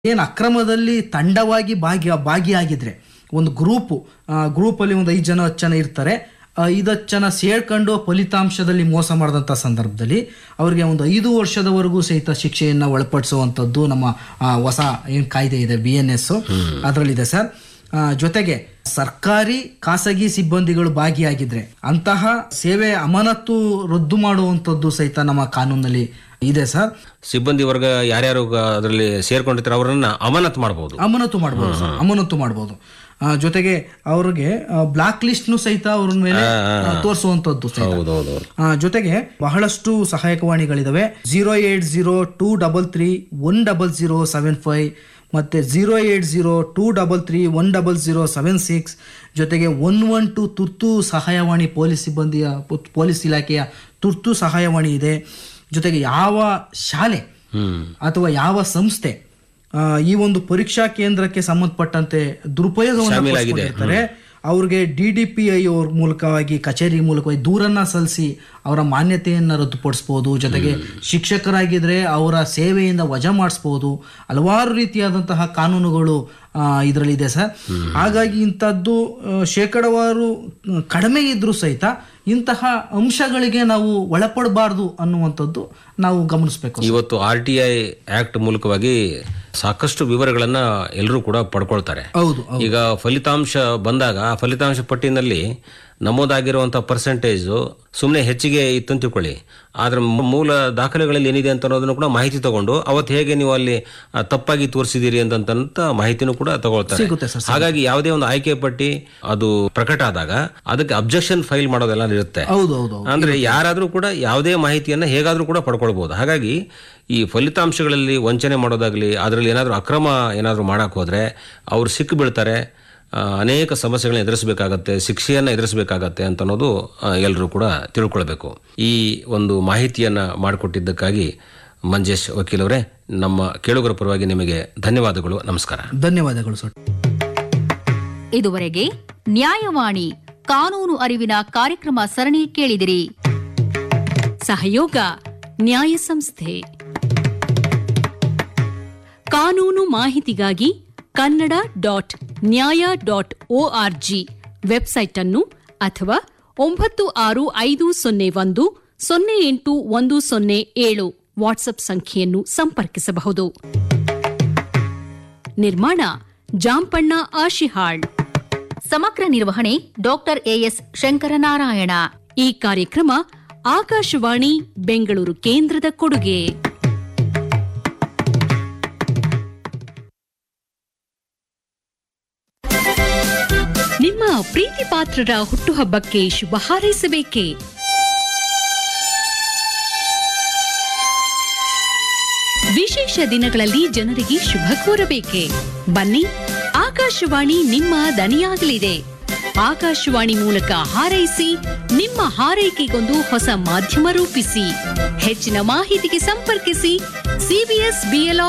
ಏನು ಅಕ್ರಮದಲ್ಲಿ ತಂಡವಾಗಿ ಭಾಗಿ ಭಾಗಿಯಾಗಿದ್ರೆ ಒಂದು ಗ್ರೂಪು ಗ್ರೂಪಲ್ಲಿ ಒಂದು ಐದು ಜನ ಹತ್ತು ಜನ ಇರ್ತಾರೆ ಆ, ಐದು ಹತ್ತು ಜನ ಸೇರ್ಕೊಂಡು ಫಲಿತಾಂಶದಲ್ಲಿ ಮೋಸ ಮಾಡಿದಂಥ ಸಂದರ್ಭದಲ್ಲಿ ಅವರಿಗೆ ಒಂದು ಐದು ವರ್ಷದವರೆಗೂ ಸಹಿತ ಶಿಕ್ಷೆಯನ್ನು ಒಳಪಡಿಸುವಂಥದ್ದು ನಮ್ಮ ಆ, ಹೊಸ ಏನು ಕಾಯ್ದೆ ಇದೆ ಬಿ ಎನ್ ಎಸ್ ಅದರಲ್ಲಿದೆ ಸರ್ ಆ, ಜೊತೆಗೆ ಸರ್ಕಾರಿ ಖಾಸಗಿ ಸಿಬ್ಬಂದಿಗಳು ಭಾಗಿಯಾಗಿದ್ರೆ ಅಂತಹ ಸೇವೆ ಅಮಾನತು ರದ್ದು ಮಾಡುವಂಥದ್ದು ಸಹಿತ ನಮ್ಮ ಕಾನೂನಲ್ಲಿ ಇದೆ ಸರ್ ಸಿಬ್ಬಂದಿ ವರ್ಗ ಯಾರ್ಯಾರು ಅದರಲ್ಲಿ ಸೇರ್ಕೊಂಡಿರ್ತಾರೆ ಅವರನ್ನ ಅಮಾನತ್ ಮಾಡಬಹುದು ಅಮಾನತು ಮಾಡ್ಬೋದು ಸರ್ ಅಮಾನತು ಮಾಡ್ಬೋದು ಆ, ಜೊತೆಗೆ ಅವ್ರಿಗೆ ಬ್ಲಾಕ್ ಲಿಸ್ಟ್ನು ಸಹಿತ ಅವ್ರ ಮೇಲೆ ತೋರಿಸುವಂತದ್ದು ಸಹಿತ ಹೌದೌದು ಆ, ಜೊತೆಗೆ ಬಹಳಷ್ಟು ಸಹಾಯಕವಾಣಿಗಳಿದಾವೆ zero eight zero two double three one double zero seven five ಮತ್ತೆ zero eight zero two double three one double zero seven six ಜೊತೆಗೆ ಒನ್ ಒನ್ ಟು ತುರ್ತು ಸಹಾಯವಾಣಿ ಪೊಲೀಸ್ ಸಿಬ್ಬಂದಿಯ ಪೊ- ಪೊಲೀಸ್ ಇಲಾಖೆಯ ತುರ್ತು ಸಹಾಯವಾಣಿ ಇದೆ ಜೊತೆಗೆ ಯಾವ ಶಾಲೆ ಹ್ಮ್ ಅಥವಾ ಯಾವ ಸಂಸ್ಥೆ ಆ, ಈ ಒಂದು ಪರೀಕ್ಷಾ ಕೇಂದ್ರಕ್ಕೆ ಸಂಬಂಧಪಟ್ಟಂತೆ ದುರುಪಯೋಗವನ್ನು ಪಡಿಸ್ಕೊಂಡಿರ್ತಾರೆ ಅವ್ರಿಗೆ ಡಿ ಡಿ ಪಿ ಐ ಅವ್ರ ಮೂಲಕವಾಗಿ ಕಚೇರಿ ಮೂಲಕವಾಗಿ ದೂರನ್ನ ಸಲ್ಲಿಸಿ ಅವರ ಮಾನ್ಯತೆಯನ್ನು ರದ್ದುಪಡಿಸ್ಬೋದು ಜೊತೆಗೆ ಶಿಕ್ಷಕರಾಗಿದ್ರೆ ಅವರ ಸೇವೆಯಿಂದ ವಜಾ ಮಾಡಿಸ್ಬೋದು ಹಲವಾರು ರೀತಿಯಾದಂತಹ ಕಾನೂನುಗಳು ಇದರಲ್ಲಿದೆ ಸರ್ ಹಾಗಾಗಿ ಇಂಥದ್ದು ಆ, ಶೇಕಡವಾರು ಆ, ಕಡಿಮೆ ಇದ್ರೂ ಸಹಿತ ಇಂತಹ ಅಂಶಗಳಿಗೆ ನಾವು ಒಳಪಡಬಾರ್ದು ಅನ್ನುವಂಥದ್ದು ನಾವು ಗಮನಿಸಬೇಕು ಇವತ್ತು ಆರ್ ಟಿ ಐ ಆಕ್ಟ್ ಮೂಲಕವಾಗಿ ಸಾಕಷ್ಟು ವಿವರಗಳನ್ನ ಎಲ್ಲರೂ ಕೂಡ ಪಡ್ಕೊಳ್ತಾರೆ ಹೌದು ಈಗ ಫಲಿತಾಂಶ ಬಂದಾಗ ಆ ಫಲಿತಾಂಶ ಪಟ್ಟಿನಲ್ಲಿ ನಮೂದಾಗಿರುವಂಥ ಪರ್ಸೆಂಟೇಜ್ ಸುಮ್ಮನೆ ಹೆಚ್ಚಿಗೆ ಇತ್ತು ಅಂತ ತಿಳ್ಕೊಳ್ಳಿ ಆದ್ರೆ ಮೂ- ಮೂಲ ದಾಖಲೆಗಳಲ್ಲಿ ಏನಿದೆ ಅಂತ ಅನ್ನೋದನ್ನು ಕೂಡ ಮಾಹಿತಿ ತಗೊಂಡು ಅವತ್ತು ಹೇಗೆ ನೀವು ಅಲ್ಲಿ ಆ, ತಪ್ಪಾಗಿ ತೋರಿಸಿದ್ದೀರಿ ಅಂತಂತ ಮಾಹಿತಿನೂ ಕೂಡ ತಗೊಳ್ತಾರೆ ಸಿಗುತ್ತೆ ಸರ್ ಹಾಗಾಗಿ ಯಾವುದೇ ಒಂದು ಆಯ್ಕೆ ಪಟ್ಟಿ ಅದು ಪ್ರಕಟ ಆದಾಗ ಅದಕ್ಕೆ ಅಬ್ಜೆಕ್ಷನ್ ಫೈಲ್ ಮಾಡೋದೆಲ್ಲ ಇರುತ್ತೆ ಹೌದು ಹೌದು ಹೌದು. ಅಂದ್ರೆ ಯಾರಾದ್ರೂ ಕೂಡ ಯಾವುದೇ ಮಾಹಿತಿಯನ್ನ ಹೇಗಾದ್ರೂ ಕೂಡ ಪಡ್ಕೊಳ್ಬಹುದು ಹಾಗಾಗಿ ಈ ಫಲಿತಾಂಶಗಳಲ್ಲಿ ವಂಚನೆ ಮಾಡೋದಾಗ್ಲಿ ಅದರಲ್ಲಿ ಏನಾದರೂ ಅಕ್ರಮ ಏನಾದರೂ ಮಾಡಕ್ ಹೋದ್ರೆ ಅವ್ರು ಸಿಕ್ಕು ಬೀಳ್ತಾರೆ ಆ, ಅನೇಕ ಸಮಸ್ಯೆಗಳನ್ನ ಎದುರಿಸಬೇಕಾಗತ್ತೆ ಶಿಕ್ಷೆಯನ್ನ ಎದುರಿಸಬೇಕಾಗತ್ತೆ ಅಂತ ಅನ್ನೋದು ಎಲ್ಲರೂ ಕೂಡ ತಿಳ್ಕೊಳ್ಬೇಕು ಈ ಒಂದು ಮಾಹಿತಿಯನ್ನ ಮಾಡಿಕೊಟ್ಟಿದ್ದಕ್ಕಾಗಿ ಮಂಜೇಶ್ ವಕೀಲವರೇ ನಮ್ಮ ಕೇಳುಗರ ಪರವಾಗಿ ನಿಮಗೆ ಧನ್ಯವಾದಗಳು ನಮಸ್ಕಾರ ಧನ್ಯವಾದಗಳು ಸರ್ ಇದುವರೆಗೆ ನ್ಯಾಯವಾಣಿ ಕಾನೂನು ಅರಿವಿನ ಕಾರ್ಯಕ್ರಮ ಸರಣಿ ಕೇಳಿದಿರಿ ಸಹಯೋಗ ನ್ಯಾಯ ಸಂಸ್ಥೆ ಕಾನೂನು ಮಾಹಿತಿಗಾಗಿ Kannada dot Nyaya dot O R G website ಅನ್ನು ಅಥವಾ ಒಂಬತ್ತು ಆರು ಐದು ಸೊನ್ನೆ ಒಂದು ಸೊನ್ನೆ ಎಂಟು ಒಂದು ಸೊನ್ನೆ ಏಳು ವಾಟ್ಸ್ಆಪ್ ಸಂಖ್ಯೆಯನ್ನು ಸಂಪರ್ಕಿಸಬಹುದು ನಿರ್ಮಾಣ ಜಾಂಪಣ್ಣ ಆಶಿಹಾಳ್ ಸಮಗ್ರ ನಿರ್ವಹಣೆ ಡಾಕ್ಟರ್ ಎಎಸ್ ಶಂಕರನಾರಾಯಣ ಈ ಕಾರ್ಯಕ್ರಮ ಆಕಾಶವಾಣಿ ಬೆಂಗಳೂರು ಕೇಂದ್ರದ ಕೊಡುಗೆ ನಿಮ್ಮ ಪ್ರೀತಿ ಪಾತ್ರರ ಹುಟ್ಟುಹಬ್ಬಕ್ಕೆ ಶುಭ ಹಾರೈಸಬೇಕೇ ವಿಶೇಷ ದಿನಗಳಲ್ಲಿ ಜನರಿಗೆ ಶುಭ ಕೋರಬೇಕೆ ಬನ್ನಿ ಆಕಾಶವಾಣಿ ನಿಮ್ಮ ದನಿಯಾಗಲಿದೆ ಆಕಾಶವಾಣಿ ಮೂಲಕ ಹಾರೈಸಿ ನಿಮ್ಮ ಹಾರೈಕೆಗೊಂದು ಹೊಸ ಮಾಧ್ಯಮ ರೂಪಿಸಿ ಹೆಚ್ಚಿನ ಮಾಹಿತಿಗೆ ಸಂಪರ್ಕಿಸಿ ಸಿಬಿಎಸ್ ಬಿಎಲ್ಆರ್